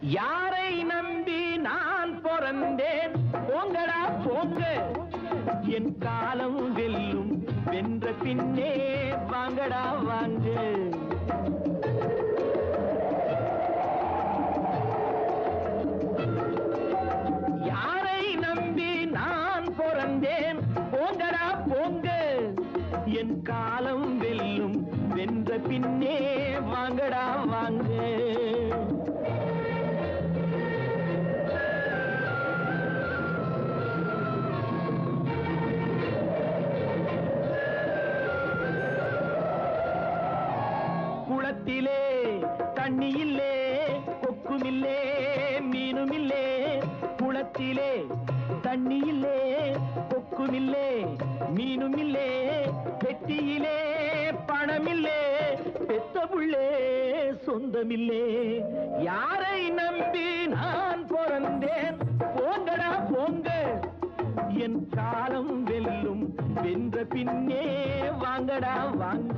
யாரை நம்பி நான் பிறந்தேன் போங்கடா போங்க என் காலம் வெல்லும் வென்ற பின்னே வாங்கடா வாங்க யாரை நம்பி நான் பிறந்தேன் போங்கடா போங்க என் காலம் வெல்லும் வென்ற பின்னே வாங்கடா வாங்க குளத்திலே தண்ணி இல்லே கொக்குமில்லே மீனுமில்லே குளத்திலே தண்ணி இல்லே கொக்குமில்லே மீனுமில்லே பெட்டியிலே பணமில்லே பெத்த புள்ளே சொந்தமில்லே யாரை நம்பி நான் பிறந்தேன் போங்கடா போங்க என் காலம் வெல்லும் வென்ற பின்னே வாங்கடா வாங்க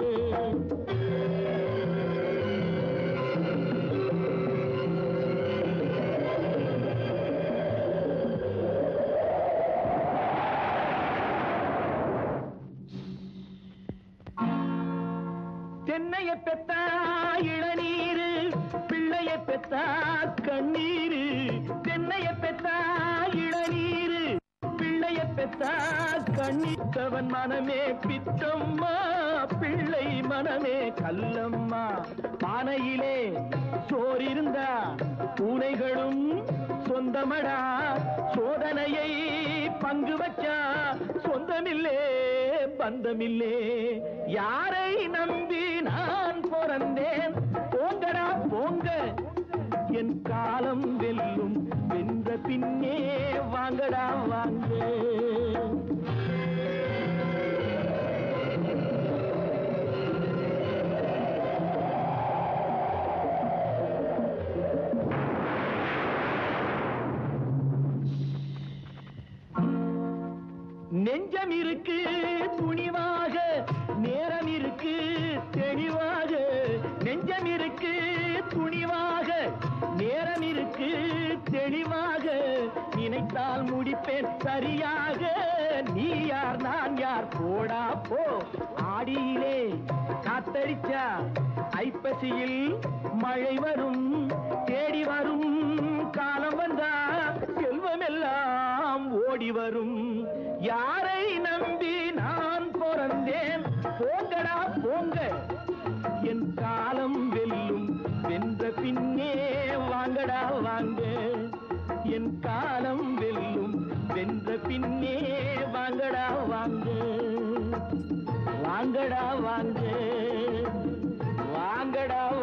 தென்னைய பெத்தா இளநீரு பிள்ளைய பெத்தா கண்ணீரு தென்னைய பெத்தா இளநீரு பிள்ளைய பெத்தா கண்ணித்தவன் மனமே பித்தம்மா பிள்ளை மனமே கல்லம்மா பானையிலே சோறிருந்தா பூனைகளும் சொந்தமடா சோதனையை பங்கு வச்சா சொந்தமில்லே பந்தமில்லே யாரை நம்பி நான் பிறந்தேன் போங்கடா போங்க என் காலம் வெல்லும் வென்ற பின்னே வாங்கடா வாங்க நெஞ்சம் இருக்கு துணிவாக நேரம் இருக்கு தெளிவாக நெஞ்சம் இருக்கு துணிவாக நேரம் இருக்கு தெளிவாக நினைத்தால் முடிப்பேன் சரியாக நீ யார் நான் யார் போடா போ ஆடியிலே காத்தடிச்சா ஐப்பசியில் மழை வரும் தேடி வரும் காலம் வந்தா செல்வமெல்லாம் ஓடி வரும் யாரை நம்பி நான் பிறந்தேன் போங்கடா போங்க என் காலம் வெல்லும் வென்ற பின்னே வாங்கடா வாங்க என் காலம் வெல்லும் வென்ற பின்னே வாங்கடா வாங்க வாங்கடா வாங்க வாங்கடா